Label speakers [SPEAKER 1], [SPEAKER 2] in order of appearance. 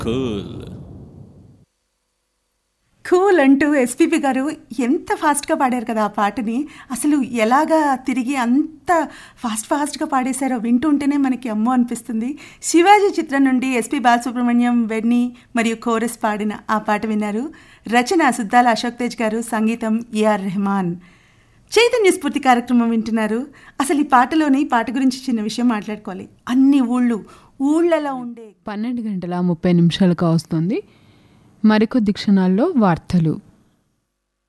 [SPEAKER 1] cool
[SPEAKER 2] cool అంటూ SPB గారు ఎంత ఫాస్ట్గా పాడారు కదా ఆ పాటని అసలు ఎలాగా తిరిగి అంత ఫాస్ట్ ఫాస్ట్గా పాడేశారో వింటుంటేనే మనకి అమ్మో అనిపిస్తుంది శివాజీ చిత్రం నుండి ఎస్పి బాలసుబ్రహ్మణ్యం వెన్నీ మరియు కోరస్ పాడిన ఆ పాట విన్నారు రచన సుద్దాల అశోక్ తేజ్ గారు సంగీతం ఏఆర్ రెహమాన్ చైతన్య స్ఫూర్తి కార్యక్రమం వింటున్నారు అసలు ఈ పాటలోని పాట గురించి చిన్న విషయం మాట్లాడుకోవాలి అన్ని ఊళ్ళు ఊళ్ళలో ఉండే
[SPEAKER 3] పన్నెండు గంటల ముప్పై నిమిషాలకు వస్తుంది మరికొద్ది క్షణాల్లో వార్తలు